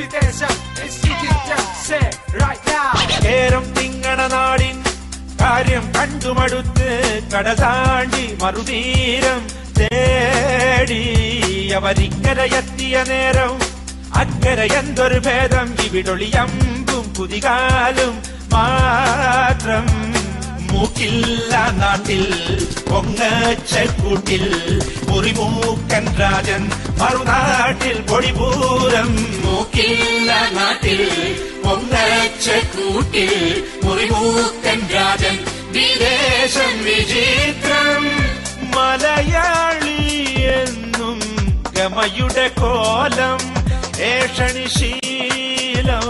വിദേശം It's Egyptian, say right now. കേരം തിങ്ങണ നാടിൻ കാര്യം കണ്ടുമടുത്ത് കട താണ്ടി മറുതീരം തേടി അവരിക്കരയെത്തിയ നേരം അക്കര എന്തൊരു ഭേദം ഇവിടൊളിയമ്പും കുതികാലും മാത്രം മൂക്കില്ല നാട്ടിൽ പൊങ്ങച്ചക്കൂട്ടിൽ മുറിമൂക്കൻ രാജൻ മറുനാട്ടിൽ പൊടിപൂരം മൂക്കില്ല നാട്ടിൽ പൊങ്ങച്ചക്കൂട്ടിൽ മുറിമൂക്കൻ രാജൻ വിദേശം വിചിത്രം മലയാളി എന്നും ഗമയുടെ കോലം ഏഷണി ശീലം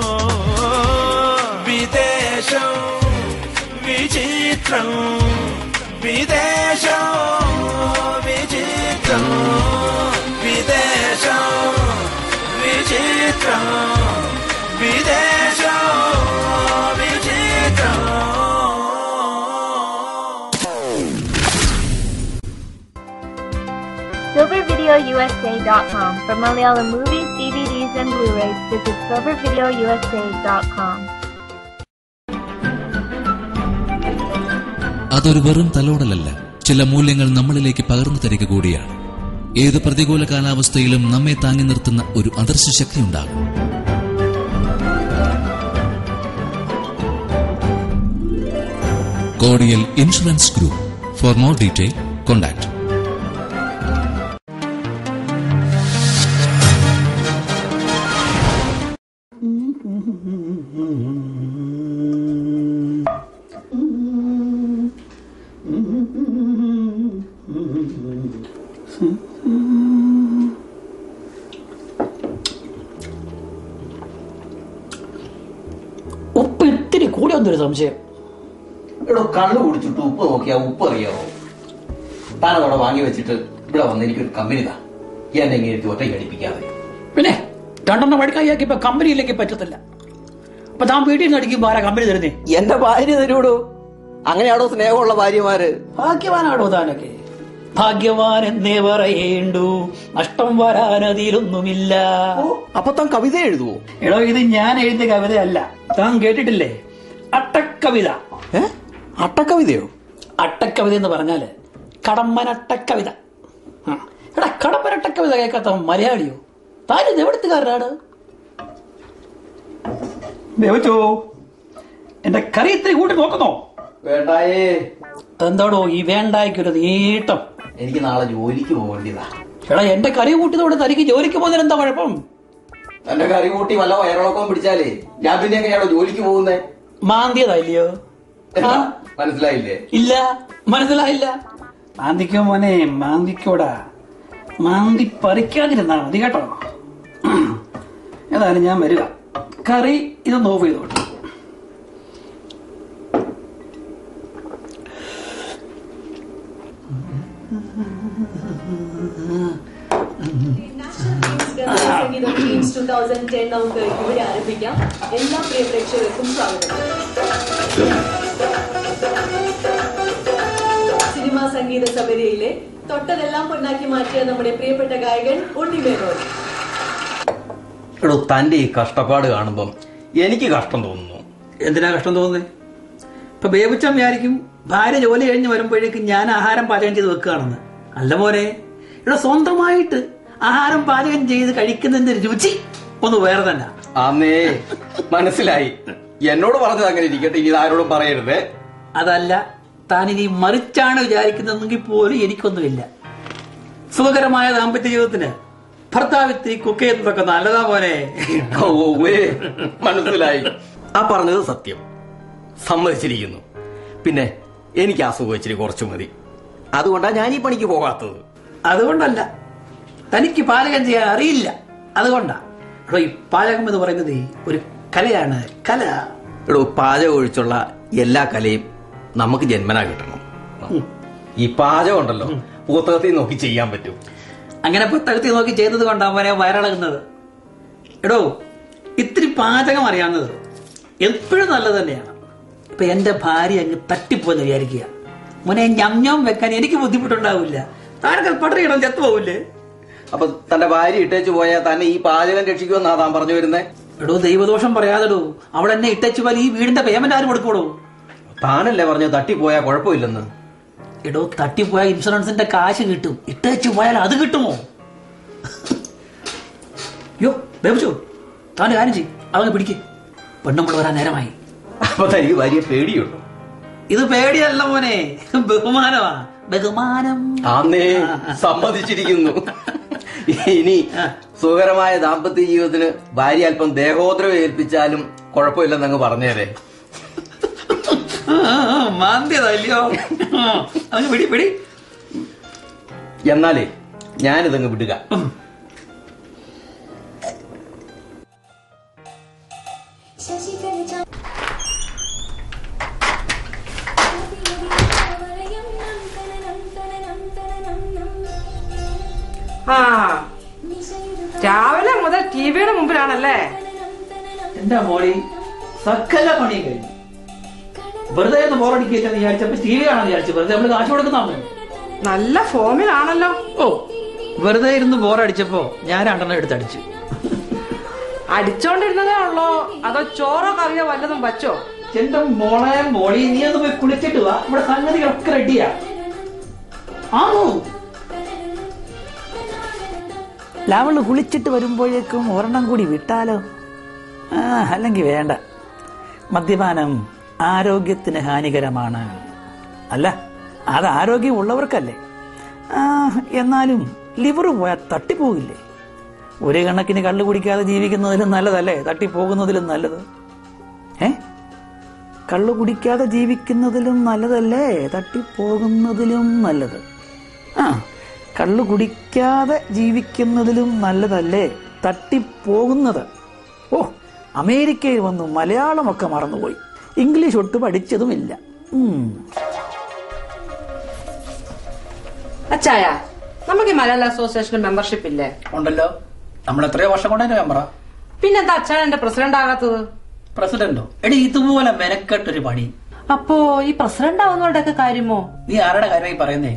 വിദേശം വിചിത്രം വിദേശം വിചിത്രം വിദേശം വിചിത്രം വിദേശം വിചിത്രം SilverVideoUSA.com for Malayalam movies, DVDs, and Blu-rays. Visit SilverVideoUSA.com. അതൊരു വെറും തലോടലല്ല ചില മൂല്യങ്ങൾ നമ്മളിലേക്ക് പകർന്നു തരിക കൂടിയാണ് ഏത് പ്രതികൂല കാലാവസ്ഥയിലും നമ്മെ താങ്ങി നിർത്തുന്ന ഒരു അദർശ ശക്തി ഉണ്ടാകും കോടിയൽ insurance group for more detail contact ഉപ്പ് ഇത്തിരി കൂടി വന്നൊരു സംശയം എടോ കള്ളു കുടിച്ചിട്ട് ഉപ്പ് നോക്കിയാ ഉപ്പ് അറിയാമോ താനതവിടെ വാങ്ങി വെച്ചിട്ട് ഇവിടെ വന്ന് എനിക്കൊരു കമ്പനി താ എന്നെ ഇങ്ങനെ ഇരുത്തി ഒറ്റയ്ക്ക് അടിപ്പിക്കാതെ പിന്നെ രണ്ടെണ്ണം വഴക്കാക്കി ഇപ്പൊ കമ്പനിയിലേക്ക് പറ്റത്തില്ല അപ്പൊ താൻ വീട്ടിൽ നിന്ന് അടിക്കുമ്പോ ആരാ കമ്പനി തരുന്നേ എന്റെ ഭാര്യ തരൂടോ അങ്ങനെയാണോ സ്നേഹമുള്ള ഭാര്യമാര് ഭാഗ്യവാനാണോ താനൊക്കെ ഭാഗ്യവാൻ എന്നേ പറയേണ്ടു നഷ്ടം വരാനതിലൊന്നുമില്ല ഓ അപ്പൊ താൻ കവിത എഴുതുവോ എടോ ഇത് ഞാൻ എഴുതിയ കവിതയല്ല താൻ കേട്ടിട്ടില്ലേ അട്ടക്കവിത ഏ അട്ടക്കവിതയോ അട്ടക്കവിത എന്ന് പറഞ്ഞാല് കടമ്മനട്ടക്കവിത ആ. എടാ കടമ്മനട്ടക്കവിത കേൾക്കാത്ത മലയാളിയോ താനിത് എവിടുത്തുകാരനാണ് ദേവച്ചോ എന്റെ കറി ഇത്തിരി കൂട്ടി നോക്കുന്നോ വേണ്ടായേ എന്താടോ ഈ വേണ്ടായിക്കൊരു നീട്ടം എനിക്ക് നാളെ ജോലിക്ക് പോകേണ്ടതാ എടാ എന്റെ കറി കൂട്ടിയതോടെ തനിക്ക് ജോലിക്ക് പോകുന്നതിന് എന്താ കുഴപ്പം തന്റെ കറി കൂട്ടി വല്ല വയറിളക്കം പിടിച്ചാലേ ഞാൻ പിന്നെ എങ്ങനെയാണോ ജോലിക്ക് പോകുന്നേ മാന്തിയതല്ലയോ ആ? മനസ്സിലായില്ലേ ഇല്ല മനസ്സിലായില്ല മാന്തിക്കോ മോനെ മാന്തിക്കോടാ മാന്തി പറിക്കാതിരുന്നാ മതി കേട്ടോ ഏതായാലും ഞാൻ വരിക കറി ഇതൊന്ന് ഓഫ് ചെയ്തോട്ടെ സംഗീതം ടീംസ് ടൂ തൗസൻഡ് ടെൻ നമുക്ക് ഇവിടെ ആരംഭിക്കാം എല്ലാ പ്രിയ പ്രേക്ഷകർക്കും സ്വാഗതം സിനിമാ സംഗീത സബരിയിലെ തൊട്ടതെല്ലാം പൊന്നാക്കി മാറ്റിയ നമ്മുടെ പ്രിയപ്പെട്ട ഗായകൻ ഉണ്ണി മേനോൻ എടോ തന്റെ ഈ കഷ്ടപ്പാട് കാണുമ്പം എനിക്ക് കഷ്ടം തോന്നുന്നു എന്തിനാ കഷ്ടം തോന്നുന്നത് ഇപ്പൊ ബേബിച്ചം വിചാരിക്കും ഭാര്യ ജോലി കഴിഞ്ഞ് വരുമ്പോഴേക്കും ഞാൻ ആഹാരം പാചകം ചെയ്ത് വെക്കുകയാണെന്ന് അല്ല മോനെ ഇവിടെ സ്വന്തമായിട്ട് ആഹാരം പാചകം ചെയ്ത് കഴിക്കുന്നതിന്റെ രുചി ഒന്ന് വേറെ തന്നെ ആന്നേ മനസ്സിലായി എന്നോട് പറഞ്ഞത് അങ്ങനെ ഇരിക്കട്ടെ ഇനി ഇത് ആരോടും പറയരുതേ അതല്ല താൻ ഇനി മറിച്ചാണ് വിചാരിക്കുന്നതെങ്കിൽ പോലും എനിക്കൊന്നുമില്ല സുഖകരമായ ദാമ്പത്യ ജീവിതത്തിന് ഭർത്താവ് ഇത്തിരി കുക്ക് ചെയ്യുന്നതൊക്കെ നല്ലതാ പോലെ ഓ ഏ, മനസ്സിലായി ആ പറഞ്ഞത് സത്യം സമ്മതിച്ചിരിക്കുന്നു പിന്നെ എനിക്ക് ആ സുഖം ഇച്ചിരി കുറച്ചു മതി അതുകൊണ്ടാണ് ഞാൻ ഈ പണിക്ക് പോകാത്തത് അതുകൊണ്ടല്ല തനിക്ക് പാചകം ചെയ്യാൻ അറിയില്ല അതുകൊണ്ടാ എടോ ഈ പാചകം എന്ന് പറയുന്നത് ഒരു കലയാണ് കല എടോ പാചകം ഒഴിച്ചുള്ള എല്ലാ കലയും നമുക്ക് ജന്മനാ കിട്ടണം ഈ പാചകം ഉണ്ടല്ലോ പുസ്തകത്തിൽ നോക്കി ചെയ്യാൻ പറ്റും അങ്ങനെ പുസ്തകത്തിൽ നോക്കി ചെയ്യുന്നത് കൊണ്ടാ അവനെ വയറിളകുന്നത് എടോ ഇത്തിരി പാചകം അറിയാവുന്നത് എപ്പോഴും നല്ലത് തന്നെയാണ് ഇപ്പൊ എന്റെ ഭാര്യ അങ്ങ് തട്ടിപ്പോന്ന് വിചാരിക്കുക മോനെ ഞഞ്ഞം വെക്കാൻ എനിക്ക് ബുദ്ധിമുട്ടുണ്ടാവില്ല താനൊക്കെ പട്ടറിയിടം ചത്തുപോകില്ലേ അപ്പൊ തന്റെ ഭാര്യ ഇട്ടേച്ച് പോയാൽ തന്നെ ഈ പാചകം രക്ഷിക്കുമെന്നാ താൻ പറഞ്ഞു വരുന്നേ എടോ ദൈവദോഷം പറയാതെടോ അവിടെ എന്നെ ഇട്ടച്ചു പോലെ ഈ വീടിന്റെ പേയ്മെന്റ് ആരും കൊടുക്കൂടോ താനല്ലേ പറഞ്ഞു തട്ടിപ്പോയാ കുഴപ്പമില്ലെന്ന് എടോ തട്ടിപ്പോയ ഇൻഷുറൻസിന്റെ കാശ് കിട്ടും ഇട്ടച്ചു പോയാൽ അത് കിട്ടുമോ യോ ബേബിച്ചോ താൻ കാര്യം ചെയ്യും അവനെ പിടിക്ക് പെണ്ണുമ്പോൾ വരാൻ നേരമായി അപ്പൊ തനിക്ക് വലിയ പേടിയുണ്ടോ ഇത് പേടിയല്ല മോനെ ബഹുമാനമാ ബഹുമാനം ആന്നേ സമ്മതിച്ചിരിക്കുന്നു ഇനി സുഖകരമായ ദാമ്പത്യ ജീവിതത്തിന് ഭാര്യ അല്പം ദേഹോദ്രവം ഏൽപ്പിച്ചാലും കുഴപ്പമില്ലെന്നങ്ങ് പറഞ്ഞേരെ മാന്തിയതല്ലയോ അവന് പിടി പിടി എന്നാലേ ഞാനിതങ്ങ് വിടുക ആ രാവിലെ മുതൽ ടിവിയുടെ മുമ്പിലാണല്ലേ എന്റെ മോളി സകല പണിയും കഴിഞ്ഞു വെറുതെ ഒന്ന് ബോറടിക്കില്ല വിചാരിച്ചപ്പോ ടി വി കാണാൻ വിചാരിച്ചു വെറുതെ നമ്മള് കാശ് കൊടുക്കുന്ന നല്ല ഫോമിലാണല്ലോ ഓ വെറുതെ ഇരുന്ന് ബോറടിച്ചപ്പോ ഞാൻ രണ്ടെണ്ണം എടുത്തടിച്ചു അടിച്ചോണ്ടിരുന്നതേ ഉള്ളോ അതോ ചോറോ കറിയോ വല്ലതും വച്ചോ എന്റെ മോളെ മോളി നീ ഒന്ന് പോയി കുളിച്ചിട്ട് വാ ഇവിടെ സംഗതികളൊക്കെ റെഡിയാ ആണോ ലവള് കുളിച്ചിട്ട് വരുമ്പോഴേക്കും ഒരെണ്ണം കൂടി വിട്ടാലോ ആ അല്ലെങ്കിൽ വേണ്ട മദ്യപാനം ആരോഗ്യത്തിന് ഹാനികരമാണ് അല്ല അത് ആരോഗ്യമുള്ളവർക്കല്ലേ ആ എന്നാലും ലിവർ പോയാൽ തട്ടിപ്പോകില്ലേ ഒരു കണക്കിന് കള്ളു കുടിക്കാതെ ജീവിക്കുന്നതിലും നല്ലതല്ലേ തട്ടിപ്പോകുന്നതിലും നല്ലത് ഏ കള്ളു കുടിക്കാതെ ജീവിക്കുന്നതിലും നല്ലതല്ലേ തട്ടിപ്പോകുന്നതിലും നല്ലത് ആ കള്ളു കുടിക്കാതെ ജീവിക്കുന്നതിലും നല്ലതല്ലേ തട്ടിപ്പോകുന്നത് ഓ അമേരിക്കയിൽ വന്നു മലയാളമൊക്കെ മറന്നുപോയി ഇംഗ്ലീഷ് ഒട്ടും പഠിച്ചതുമില്ല ഉം. അച്ചായ നമുക്ക് ഈ മലയാള അസോസിയേഷൻ മെമ്പർഷിപ്പ് ഇല്ലേ ഉണ്ടല്ലോ നമ്മൾ എത്രയോ വർഷം കൊണ്ട് തന്നെ മെമ്പറാ പിന്നെന്താ അച്ഛൻ എന്റെ പ്രസിഡന്റ് ആകാത്തത് പ്രസിഡന്റോ എടി ഇതുപോലെ മെനക്കെട്ടൊരു പണി അപ്പോ ഈ പ്രസിഡന്റ് ആവുന്നവരുടെ ഒക്കെ കാര്യമോ നീ ആരുടെ കാര്യമായി പറയുന്നേ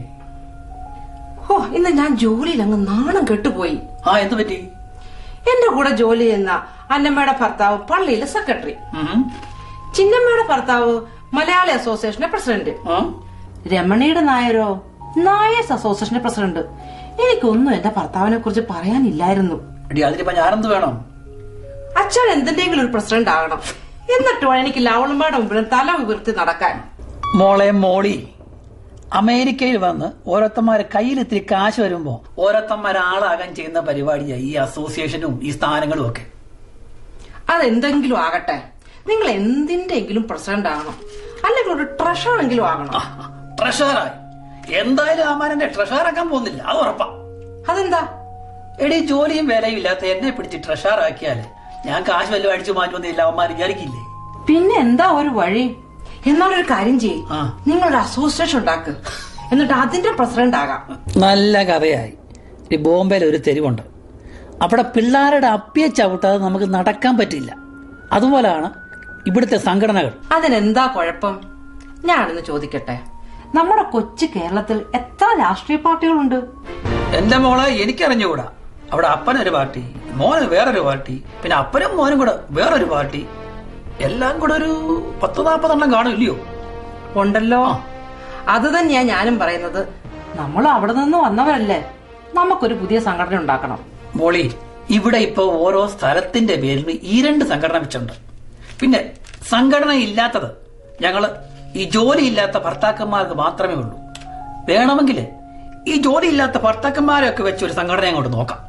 ഓ ഇന്ന് ഞാൻ ജോലിയിൽ അങ്ങ് നാണം കെട്ടുപോയി ആ എന്ത് പറ്റി എന്റെ കൂടെ ജോലി ചെയ്യുന്ന അന്നമ്മയുടെ ഭർത്താവ് പള്ളിയിലെ സെക്രട്ടറി ഉം. ചിന്നമ്മയുടെ ഭർത്താവ് മലയാളി അസോസിയേഷന്റെ പ്രസിഡന്റ് ആ? രമണിയുടെ നായരോ നായേഴ്സ് അസോസിയേഷന്റെ പ്രസിഡന്റ് എനിക്കൊന്നും എന്റെ ഭർത്താവിനെ കുറിച്ച് പറയാനില്ലായിരുന്നു എടി അതിനിപ്പോ ഞാനെന്ത് വേണം അച്ഛൻ എന്തിന്റെങ്കിലും ഒരു പ്രസിഡന്റ് ആകണം എന്നിട്ട് വേണം എനിക്ക് ലവളുമാരുടെ മുമ്പിൽ തല ഉയർത്തി നടക്കാൻ മോളെ മോളി അമേരിക്കയിൽ വന്ന് ഓരോരുത്തന്മാരെ കയ്യിൽ ഇത്തിരി കാശ് വരുമ്പോ ഓരോരുത്തന്മാരെ ആളാകാൻ ചെയ്യുന്ന പരിപാടിയായി ഈ അസോസിയേഷനും ഈ സ്ഥാനങ്ങളും ഒക്കെ അതെന്തെങ്കിലും ആകട്ടെ നിങ്ങൾ എന്തിന്റെങ്കിലും പ്രസിഡന്റ് ആകണം അല്ലെങ്കിൽ ഒരു ട്രഷറെങ്കിലും ആകണം ട്രഷറായി എന്തായാലും അമ്മാനെ ട്രഷറാക്കാൻ പോകുന്നില്ല അത് ഉറപ്പാ അതെന്താ എടി ജോലിയും വേലയും ഇല്ലാത്ത എന്നെ പിടിച്ച് ട്രഷറാക്കിയാല് ഞാൻ കാശ് വല്ലതും അടിച്ചു മാറ്റുമെന്നില്ല അവന്മാർ വിചാരിക്കില്ലേ പിന്നെ എന്താ ഒരു വഴി എന്നാലൊരു കാര്യം ചെയ്യും ആ. നിങ്ങളൊരു അസോസിയേഷൻ ഉണ്ടാക്ക് എന്നിട്ട് അതിന്റെ പ്രസിഡന്റ് ആകാം നല്ല കഥയായി ഈ ബോംബെയിൽ ഒരു തെരുവുണ്ട് അവിടെ പിള്ളേരുടെ അപ്പിയെ ചവിട്ടാതെ നമുക്ക് നടക്കാൻ പറ്റില്ല അതുപോലാണ് ഇവിടുത്തെ സംഘടനകൾ അതിനെന്താ കുഴപ്പം ഞാനൊന്ന് ചോദിക്കട്ടെ നമ്മുടെ കൊച്ചു കേരളത്തിൽ എത്ര രാഷ്ട്രീയ പാർട്ടികളുണ്ട് എന്റെ മോളെ എനിക്കറിഞ്ഞുകൂടാ അവിടെ അപ്പനൊരു പാർട്ടി മോന് വേറൊരു പാർട്ടി പിന്നെ അപ്പനും മോനും കൂടെ വേറൊരു പാർട്ടി എല്ലാം കൂടെ ഒരു പത്ത് നാൽപ്പതെണ്ണം കാണും ഇല്ലയോ ഉണ്ടല്ലോ അത് തന്നെയാ ഞാനും പറയുന്നത് നമ്മൾ അവിടെ നിന്ന് വന്നവരല്ലേ നമുക്കൊരു പുതിയ സംഘടന ഉണ്ടാക്കണം മോളി ഇവിടെ ഇപ്പൊ ഓരോ സ്ഥലത്തിന്റെ പേരിൽ ഈ രണ്ട് സംഘടന വെച്ചുണ്ട് പിന്നെ സംഘടന ഇല്ലാത്തത് ഞങ്ങള് ഈ ജോലി ഇല്ലാത്ത ഭർത്താക്കന്മാർക്ക് മാത്രമേ ഉള്ളൂ വേണമെങ്കിൽ ഈ ജോലി ഇല്ലാത്ത ഭർത്താക്കന്മാരെയൊക്കെ വെച്ച് ഒരു സംഘടന അങ്ങോട്ട് നോക്കാം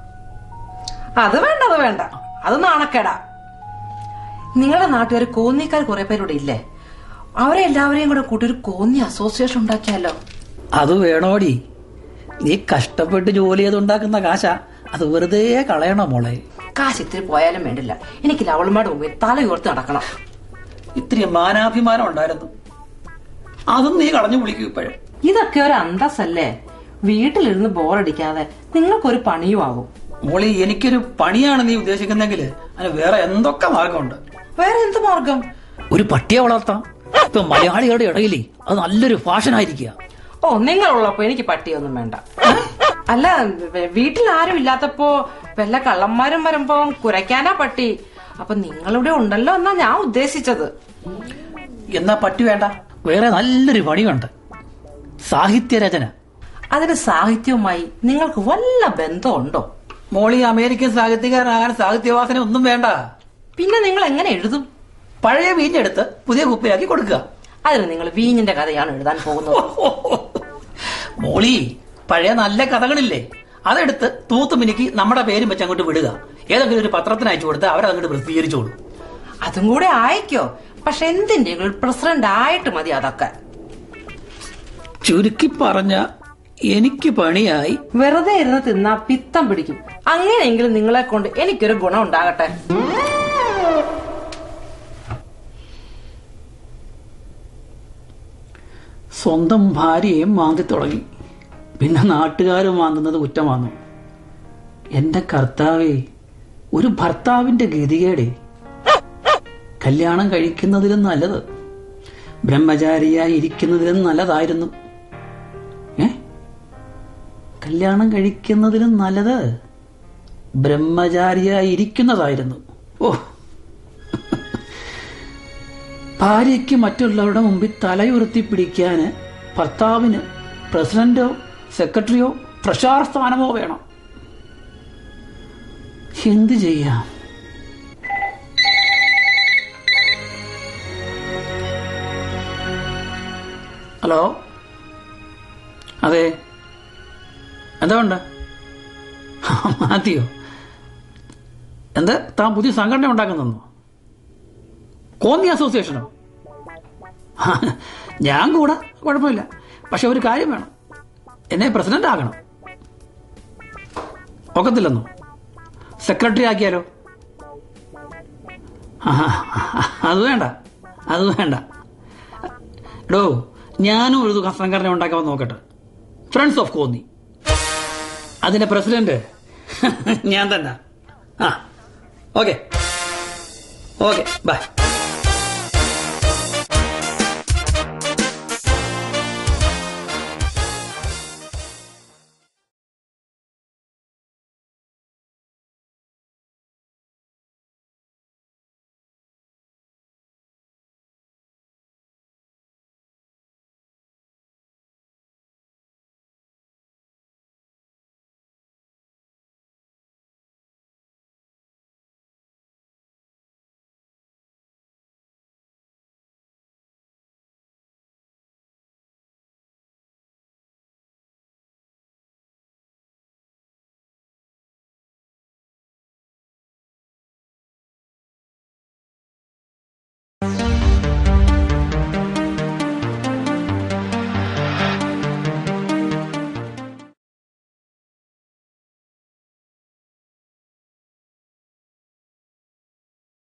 അത് വേണ്ട അത് വേണ്ട അത് നാണക്കേടാ നിങ്ങളുടെ നാട്ടുകാർ കോന്നിക്കാർ കുറെ പേരുടെ ഇല്ലേ അവരെ എല്ലാവരെയും കൂടെ കൂട്ടി ഒരു കോന്നി അസോസിയേഷൻ ഉണ്ടാക്കിയാലോ അത് വേണോടി നീ കഷ്ടപ്പെട്ട് ജോലി ചെയ്തുണ്ടാക്കുന്ന കാശ അത് വെറുതെ കളയണോ മോളെ കാശ് ഇത്തിരി പോയാലും വേണ്ടില്ല എനിക്ക് ലവളുമാരുടെ മുമ്പിൽ തല ഉയർത്തി നടക്കണം ഇത്തിരി മാനാഭിമാനം ഉണ്ടായിരുന്നു അതും നീ കളഞ്ഞു വിളിക്കും ഇപ്പോഴും ഇതൊക്കെ ഒരു അന്തസ്സല്ലേ വീട്ടിലിരുന്ന് ബോറടിക്കാതെ നിങ്ങൾക്കൊരു പണിയും ആകും മോളി എനിക്കൊരു പണിയാണ് നീ ഉദ്ദേശിക്കുന്നെങ്കിൽ അതിന് വേറെ എന്തൊക്കെ മാർഗമുണ്ട് വേറെ എന്ത് മാർഗം ഒരു പട്ടിയെ വളർത്താം ഇപ്പൊ മലയാളികളുടെ ഇടയിൽ അത് നല്ലൊരു ഫാഷൻ ആയിരിക്കുക ഓ നിങ്ങളുള്ളപ്പോ എനിക്ക് പട്ടിയൊന്നും വേണ്ട അല്ല വ- വീട്ടിൽ ആരും ഇല്ലാത്തപ്പോ വല്ല കള്ളന്മാരും വരുമ്പോ കുരയ്ക്കാനാ പട്ടി അപ്പൊ നിങ്ങളിവിടെ ഉണ്ടല്ലോ എന്നാ ഞാൻ ഉദ്ദേശിച്ചത് എന്നാ പറ്റു വേണ്ട വേറെ നല്ലൊരു പണിയുണ്ട് സാഹിത്യരചന അതിന് സാഹിത്യവുമായി നിങ്ങൾക്ക് വല്ല ബന്ധമുണ്ടോ മോളി അമേരിക്കൻ സാഹിത്യകാരനാകാൻ സാഹിത്യവാസന ഒന്നും വേണ്ട പിന്നെ നിങ്ങൾ എങ്ങനെ എഴുതും പഴയ വീഞ്ഞെടുത്ത് പുതിയ കുപ്പിയിലാക്കി കൊടുക്കുക അതിന് നിങ്ങൾ വീഞ്ഞിന്റെ കഥയാണ് എഴുതാൻ പോകുന്നത് മോളി പഴയ നല്ല കഥകളില്ലേ അതെടുത്ത് തൂത്ത് മിനുക്കി നമ്മുടെ പേരും വെച്ച് അങ്ങോട്ട് വിടുക ഏതെങ്കിലും ഒരു പത്രത്തിന് അയച്ചു കൊടുത്ത് അവരങ്ങോട്ട് പ്രസിദ്ധീകരിച്ചോളൂ അതും കൂടെ ആയിക്കോ പക്ഷെ എന്തിന്റെ പ്രസിഡന്റ് ആയിട്ട് മതി അതൊക്കെ ചുരുക്കി പറഞ്ഞ എനിക്ക് പണിയായി വെറുതെ ഇരുന്ന് തിന്നാ പിത്തം പിടിക്കും അങ്ങനെയെങ്കിലും നിങ്ങളെ കൊണ്ട് എനിക്കൊരു ഗുണം ഉണ്ടാകട്ടെ സ്വന്തം ഭാര്യയും മാന്തി തുടങ്ങി പിന്നെ നാട്ടുകാരും മാന്തുന്നത് കുറ്റമാന്നു എന്റെ കർത്താവേ ഒരു ഭർത്താവിന്റെ ഗതികേടെ കല്യാണം കഴിക്കുന്നതിലും നല്ലത് ബ്രഹ്മചാരിയായി ഇരിക്കുന്നതിലും നല്ലതായിരുന്നു ഏ കല്യാണം കഴിക്കുന്നതിലും നല്ലത് ബ്രഹ്മചാരിയായി ഇരിക്കുന്നതായിരുന്നു ഓ ഭാര്യയ്ക്ക് മറ്റുള്ളവരുടെ മുമ്പിൽ തലയുയർത്തി പിടിക്കാന് ഭർത്താവിന് പ്രസിഡന്റോ സെക്രട്ടറിയോ പ്രചാര സ്ഥാനമോ വേണം എന്ത് ചെയ്യാം ഹലോ അതെ എന്താ ഉണ്ട് മാത്തിയോ എന്താ താൻ പുതിയ സംഘടന ഉണ്ടാക്കുന്നോ കോന്നി അസോസിയേഷനോ ആ, ഞാൻ കൂടെ കുഴപ്പമില്ല പക്ഷെ ഒരു കാര്യം വേണം എന്നെ പ്രസിഡന്റ് ആക്കണം ഒക്കത്തില്ലെന്നോ സെക്രട്ടറി ആക്കിയാലോ ആ, അത് വേണ്ട അത് വേണ്ട എടോ ഞാനും ഒരു സംഘടന ഉണ്ടാക്കാൻ നോക്കട്ടെ ഫ്രണ്ട്സ് ഓഫ് കോന്നി അതിന്റെ പ്രസിഡന്റ് ഞാൻ തന്നെ ആ ഓക്കെ ഓക്കെ ബൈ